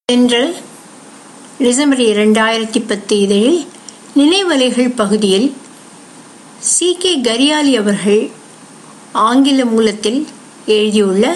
தென்றல் டிசம்பர் இரண்டாயிரத்தி பத்து இதழில் நினைவலைகள் பகுதியில் சி கே கரியாலி அவர்கள் ஆங்கில மூலத்தில் எழுதியுள்ள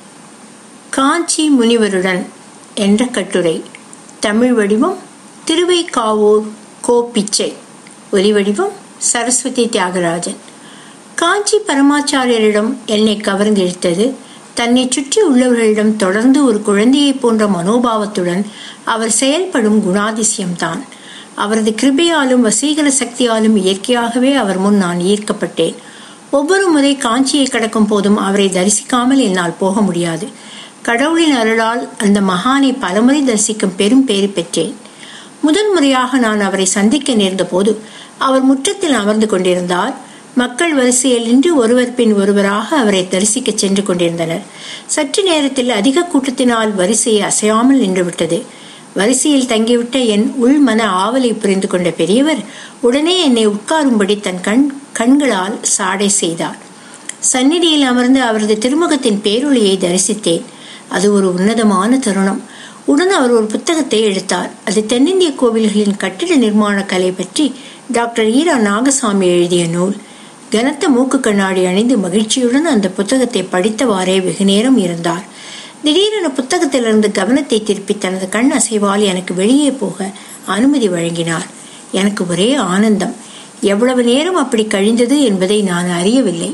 காஞ்சி முனிவருடன் என்ற கட்டுரை தமிழ் வடிவம் திருவைக்காவூர் கோ பிச்சை ஒலி வடிவம் சரஸ்வதி தியாகராஜன் காஞ்சி பரமாச்சாரியரிடம் என்னை கவர்ந்திழுத்தது தன்னை சுற்றி உள்ளவர்களிடம் தொடர்ந்து ஒரு குழந்தையைப் போன்ற மனோபாவத்துடன் அவர் செயல்படும் குணாதிசயம்தான் அவரது கிருபையாலும் வசீகர சக்தியாலும் இயற்கையாகவே அவர் முன் நான் ஈர்க்கப்பட்டேன் ஒவ்வொரு முறை காஞ்சியை கடக்கும் போதும் அவரை தரிசிக்காமல் என்னால் போக முடியாது கடவுளின் அருளால் அந்த மகானை பலமுறை தரிசிக்கும் பெரும் பேறு பெற்றேன் முதல் முறையாக நான் அவரை சந்திக்க நேர்ந்த போது அவர் முற்றத்தில் அமர்ந்து கொண்டிருந்தார் மக்கள் வரிசையில் நின்று ஒருவர் பின் ஒருவராக அவரை தரிசிக்க சென்று கொண்டிருந்தனர் சற்று நேரத்தில் அதிக கூட்டத்தினால் வரிசையை அசையாமல் நின்றுவிட்டது வரிசையில் தங்கிவிட்ட என் உள் மன ஆவலை புரிந்து கொண்ட பெரியவர் உடனே என்னை உட்காரும்படி தன் கண் கண்களால் சாடை செய்தார் சந்நிதியில் அமர்ந்து அவரது திருமுகத்தின் பேரொளியை தரிசித்தேன் அது ஒரு உன்னதமான தருணம் உடன் அவர் ஒரு புத்தகத்தை எடுத்தார் அது தென்னிந்திய கோவில்களின் கட்டிட நிர்மாண கலை பற்றி டாக்டர் ஈரா நாகசாமி எழுதிய நூல் கனத்த மூக்கு கண்ணாடி அணிந்து மகிழ்ச்சியுடன் அந்த புத்தகத்தை படித்தவாறே வெகு நேரம் இருந்தார் திடீரென புத்தகத்திலிருந்து கவனத்தை திருப்பி தனது கண் அசைவால் எனக்கு வெளியே போக அனுமதி வழங்கினார் எனக்கு ஒரே ஆனந்தம் எவ்வளவு நேரம் அப்படி கழிந்தது என்பதை நான் அறியவில்லை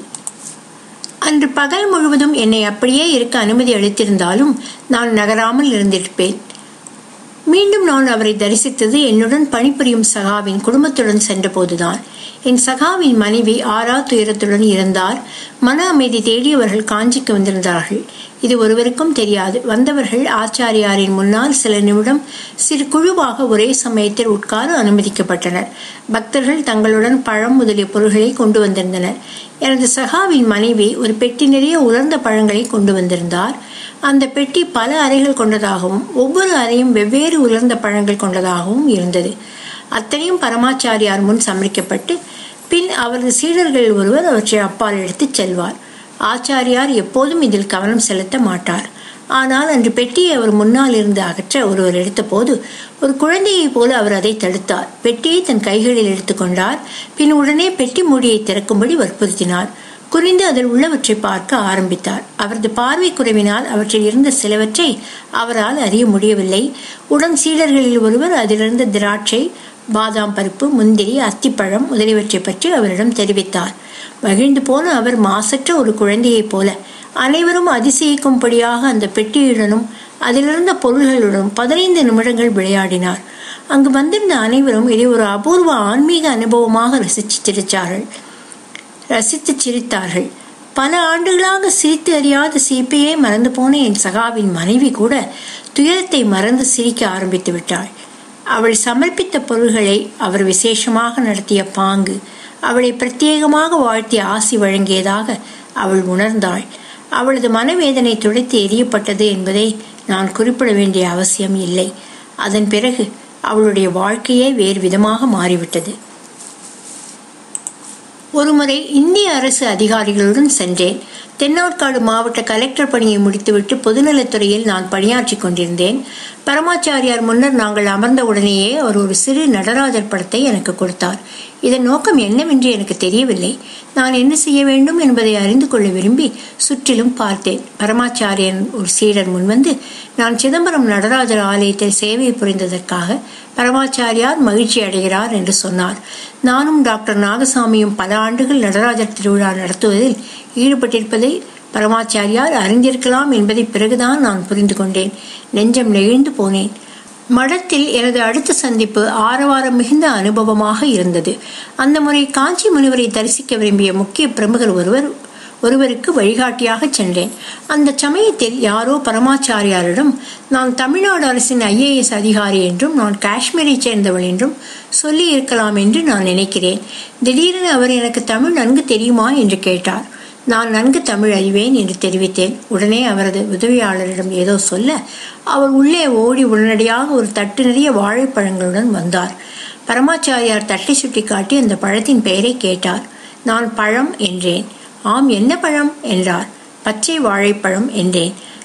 அன்று பகல் முழுவதும் என்னை அப்படியே இருக்க அனுமதி அளித்திருந்தாலும் நான் நகராமல் இருந்திருப்பேன் மீண்டும் நான் அவரை தரிசித்தது என்னுடன் பணிபுரியும் சகாவின் குடும்பத்துடன் சென்றபோதுதான் என் சகாவின் மனைவி ஆறா துயரத்துடன் இருந்தார் மன அமைதி தேடி அவர்கள் காஞ்சிக்கு வந்திருந்தார்கள் இது ஒருவருக்கும் தெரியாது வந்தவர்கள் ஆச்சாரியாரின் முன்னால் சில நிமிடம் சிறு குழுவாக ஒரே சமயத்தில் உட்கார அனுமதிக்கப்பட்டனர் பக்தர்கள் தங்களுடன் பழம் முதலிய பொருள்களை கொண்டு வந்திருந்தனர் எனது சகாவின் மனைவி ஒரு பெட்டி நிறைய உலர்ந்த பழங்களை கொண்டு வந்திருந்தார் அந்த பெட்டி பல அறைகள் கொண்டதாகவும் ஒவ்வொரு அறையும் வெவ்வேறு உலர்ந்த பழங்கள் கொண்டதாகவும் இருந்தது அத்தனையும் பரமாச்சாரியார் முன் சமரிக்கப்பட்டு பின் அவரது சீடர்கள் ஒருவர் அவற்றை அப்பால் எடுத்துச் செல்வார் ஆச்சாரியார் எப்போதும் இதில் கவனம் செலுத்த மாட்டார் ஆனால் அன்று பெட்டியை அவர் முன்னால் இருந்து அகற்ற ஒருவர் எடுத்தபோது ஒரு குழந்தையைப் போல அவர் அதை தடுத்தார் பெட்டியை தன் கைகளில் எடுத்துக்கொண்டார் பின் உடனே பெட்டி மூடியை திறக்கும்படி வற்புறுத்தினார் குறிந்து அதில் உள்ளவற்றை பார்க்க ஆரம்பித்தார் அவரது பார்வை குறைவினால் அவற்றில் இருந்த சிலவற்றை அவரால் அறிய முடியவில்லை உடன் சீடர்களில் ஒருவர் அதிலிருந்த திராட்சை பாதாம் பருப்பு முந்திரி அத்திப்பழம் முதலியவற்றை பற்றி அவரிடம் தெரிவித்தார் மகிழ்ந்து போன அவர் மாசற்ற ஒரு குழந்தையைப் போல அனைவரும் அதிசயிக்கும்படியாக அந்த பெட்டியுடனும் அதிலிருந்த பொருள்களுடனும் பதினைந்து நிமிடங்கள் விளையாடினார் அங்கு வந்திருந்த அனைவரும் இதை ஒரு அபூர்வ ஆன்மீக அனுபவமாக ரசித்து சிரித்தார்கள் ரசித்து சிரித்தார்கள் பல ஆண்டுகளாக சிரித்து அறியாத சிரிப்பையே மறந்து போன என் சகாவின் மனைவி கூட துயரத்தை மறந்து சிரிக்க ஆரம்பித்து விட்டாள் அவள் சமர்ப்பித்த பொருள்களை அவர் விசேஷமாக நடத்திய பாங்கு அவளை பிரத்யேகமாக வாழ்த்தி ஆசி வழங்கியதாக அவள் உணர்ந்தாள் அவளது மனவேதனை துடைத்து எரியப்பட்டது என்பதை நான் குறிப்பிட வேண்டிய அவசியம் இல்லை அதன் பிறகு அவளுடைய வாழ்க்கையே வேறு விதமாக மாறிவிட்டது ஒருமுறை இந்திய அரசு அதிகாரிகளுடன் சென்றேன் தென்னார்காடு மாவட்ட கலெக்டர் பணியை முடித்துவிட்டு பொதுநலத்துறையில் நான் பணியாற்றி கொண்டிருந்தேன் பரமாச்சாரியார் முன்னர் நாங்கள் அமர்ந்த உடனேயே அவர் ஒரு சிறு நடராஜர் படத்தை எனக்கு கொடுத்தார் இதன் நோக்கம் என்னவென்று எனக்கு தெரியவில்லை நான் என்ன செய்ய வேண்டும் என்பதை அறிந்து கொள்ள விரும்பி சுற்றிலும் பார்த்தேன் பரமாச்சாரியன் ஒரு சீடர் முன்வந்து நான் சிதம்பரம் நடராஜர் ஆலயத்தில் சேவை புரிந்ததற்காக பரமாச்சாரியார் மகிழ்ச்சி அடைகிறார் என்று சொன்னார் நானும் டாக்டர் நாகசாமியும் பல ஆண்டுகள் நடராஜர் திருவிழா நடத்துவதில் ஈடுபட்டிருப்பதை பரமாச்சாரியார் அறிந்திருக்கலாம் என்பதை பிறகுதான் நான் புரிந்து கொண்டேன் நெஞ்சம் நெகிழ்ந்து போனேன் மடத்தில் எனது அடுத்த சந்திப்பு ஆரவாரம் மிகுந்த அனுபவமாக இருந்தது அந்த முறை காஞ்சி முனிவரை தரிசிக்க விரும்பிய முக்கிய பிரமுகர் ஒருவர் ஒருவருக்கு வழிகாட்டியாக சென்றேன் அந்த சமயத்தில் யாரோ பரமாச்சாரியாரிடம் நான் தமிழ்நாடு அரசின் ஐஏஎஸ் அதிகாரி என்றும் நான் காஷ்மீரை சேர்ந்தவள் என்றும் சொல்லி இருக்கலாம் என்று நான் நினைக்கிறேன் திடீரென அவர் எனக்கு தமிழ் நன்கு தெரியுமா என்று கேட்டார் நான் நன்கு தமிழ் அறிவேன் என்று தெரிவித்தேன் உடனே அவரது உதவியாளரிடம் ஏதோ சொல்ல அவர் உள்ளே ஓடி உடனடியாக ஒரு தட்டு நிறைய வாழைப்பழங்களுடன் வந்தார் பரமாச்சாரியார் தட்டை சுட்டி காட்டி அந்த பழத்தின் பெயரை கேட்டார் நான் பழம் என்றேன் ஆம் என்ன பழம் என்றார் பச்சை வாழைப்பழம் என்றேன்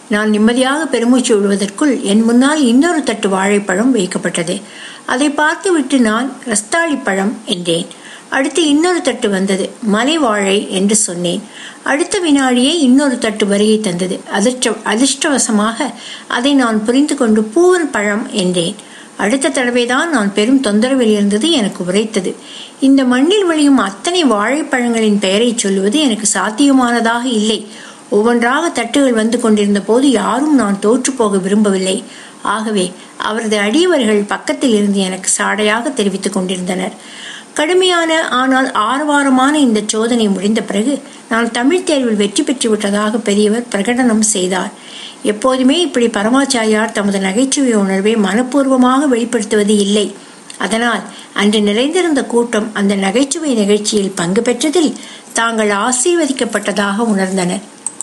நான் நிம்மதியாக பெருமூச்சு விடுவதற்குள் என் முன்னால் இன்னொரு தட்டு வாழைப்பழம் வைக்கப்பட்டது அதை பார்த்துவிட்டு நான் ரஸ்தாளி பழம் என்றேன் அடுத்து இன்னொரு தட்டு வந்தது மலை வாழை என்று சொன்னேன் அடுத்த வினாடியே இன்னொரு தட்டு வருகை தந்தது அதிர்ஷ்ட அதிர்ஷ்டவசமாக அதை நான் புரிந்து கொண்டு பூவன் பழம் என்றேன் அடுத்த தடவைதான் நான் பெரும் தொந்தரவில் இருந்தது எனக்கு உரைத்தது இந்த மண்ணில் விளையும் அத்தனை வாழைப்பழங்களின் பெயரை சொல்லுவது எனக்கு சாத்தியமானதாக இல்லை ஒவ்வொன்றாக தட்டுகள் வந்து கொண்டிருந்த போது யாரும் நான் தோற்று போக விரும்பவில்லை ஆகவே அவரது அடியவர்கள் பக்கத்தில் இருந்து எனக்கு சாடையாக தெரிவித்துக் கொண்டிருந்தனர் கடுமையான ஆனால் ஆரவாரமான இந்த சோதனை முடிந்த பிறகு நான் தமிழ் தேர்வில் வெற்றி பெற்று விட்டதாக பெரியவர் பிரகடனம் செய்தார் எப்போதுமே இப்படி பரமாச்சாரியார் தமது நகைச்சுவை உணர்வை மனப்பூர்வமாக வெளிப்படுத்துவது இல்லை அதனால் அன்று நிறைந்திருந்த கூட்டம் அந்த நகைச்சுவை நிகழ்ச்சியில் பங்கு பெற்றதில் தாங்கள் ஆசீர்வதிக்கப்பட்டதாக உணர்ந்தனர்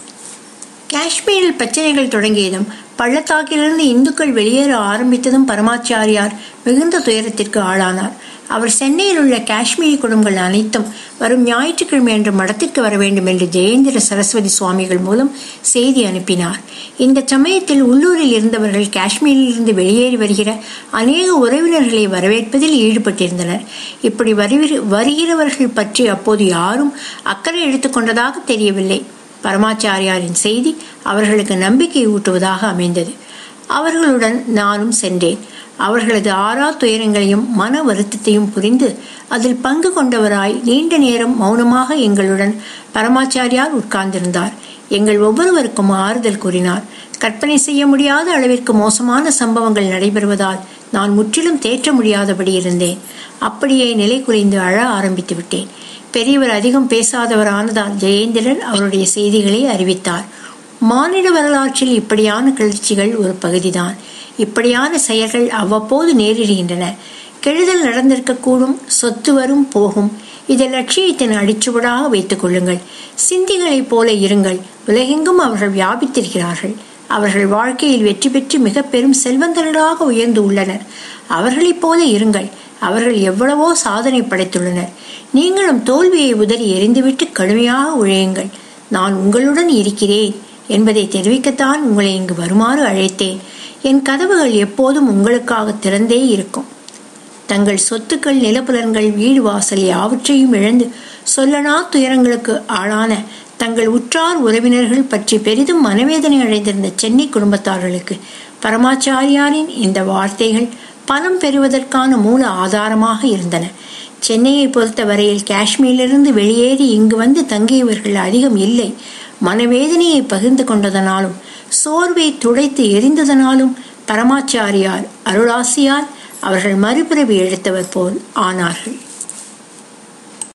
காஷ்மீரில் பிரச்சனைகள் தொடங்கியதும் பள்ளத்தாக்கிலிருந்து இந்துக்கள் வெளியேற ஆரம்பித்ததும் பரமாச்சாரியார் மிகுந்த துயரத்திற்கு ஆளானார் அவர் சென்னையில் உள்ள காஷ்மீரி குடும்பங்கள் அனைத்தும் வரும் ஞாயிற்றுக்கிழமை அன்று மடத்திற்கு வர வேண்டும் என்று ஜெயேந்திர சரஸ்வதி சுவாமிகள் மூலம் செய்தி அனுப்பினார் இந்த சமயத்தில் உள்ளூரில் இருந்தவர்கள் காஷ்மீரில் இருந்து வெளியேறி வருகிற அநேக உறவினர்களை வரவேற்பதில் ஈடுபட்டிருந்தனர் இப்படி வருகிறவர்கள் பற்றி அப்போது யாரும் அக்கறை எடுத்துக்கொண்டதாக தெரியவில்லை பரமாச்சாரியாரின் செய்தி அவர்களுக்கு நம்பிக்கை ஊட்டுவதாக அமைந்தது அவர்களுடன் நானும் சென்றேன் அவர்களது ஆறா துயரங்களையும் மன வருத்தத்தையும் புரிந்து அதில் பங்கு கொண்டவராய் நீண்ட நேரம் மௌனமாக எங்களுடன் பரமாச்சாரியார் உட்கார்ந்திருந்தார் எங்கள் ஒவ்வொருவருக்கும் ஆறுதல் கூறினார் கற்பனை செய்ய முடியாத அளவிற்கு மோசமான சம்பவங்கள் நடைபெறுவதால் நான் முற்றிலும் தேற்ற முடியாதபடி இருந்தேன் அப்படியே நிலை குறைந்து அழ ஆரம்பித்து விட்டேன் பெரியவர் அதிகம் பேசாதவரானதால் ஜெயேந்திரன் அவருடைய செய்திகளை அறிவித்தார் மானிட வரலாற்றில் இப்படியான கிளர்ச்சிகள் ஒரு பகுதிதான் இப்படியான செயல்கள் அவ்வப்போது நேரிடுகின்றன கெடுதல் நடந்திருக்கக்கூடும் சொத்து வரும் போகும் இதை லட்சியத்தின் அடிச்சுவடாக வைத்துக் கொள்ளுங்கள் சிந்திகளைப் போல இருங்கள் உலகெங்கும் அவர்கள் வியாபித்திருக்கிறார்கள் அவர்கள் வாழ்க்கையில் வெற்றி பெற்று மிக பெரும் செல்வந்தர்களாக உயர்ந்து உள்ளனர் அவர்களைப் போல இருங்கள் அவர்கள் எவ்வளவோ சாதனை படைத்துள்ளனர் நீங்களும் தோல்வியை உதறி எரிந்துவிட்டு கடுமையாக உழையுங்கள் நான் உங்களுடன் இருக்கிறேன் என்பதை தெரிவிக்கத்தான் உங்களை இங்கு வருமாறு அழைத்தேன் என் கதவுகள் எப்போதும் உங்களுக்காக திறந்தே இருக்கும் தங்கள் சொத்துக்கள் நிலப்புலன்கள் வீடு வாசல் யாவற்றையும் இழந்து சொல்லனா துயரங்களுக்கு ஆளான தங்கள் உற்றார் உறவினர்கள் பற்றி பெரிதும் மனவேதனை அடைந்திருந்த சென்னை குடும்பத்தார்களுக்கு பரமாச்சாரியாரின் இந்த வார்த்தைகள் பணம் பெறுவதற்கான மூல ஆதாரமாக இருந்தன சென்னையை பொறுத்த வரையில் காஷ்மீரிலிருந்து வெளியேறி இங்கு வந்து தங்கியவர்கள் அதிகம் இல்லை மனவேதனையை பகிர்ந்து கொண்டதனாலும் சோர்வை துடைத்து எரிந்ததனாலும் பரமாச்சாரியார் அருளாசியால் அவர்கள் மறுபிறவி எடுத்தவர் போல் ஆனார்கள்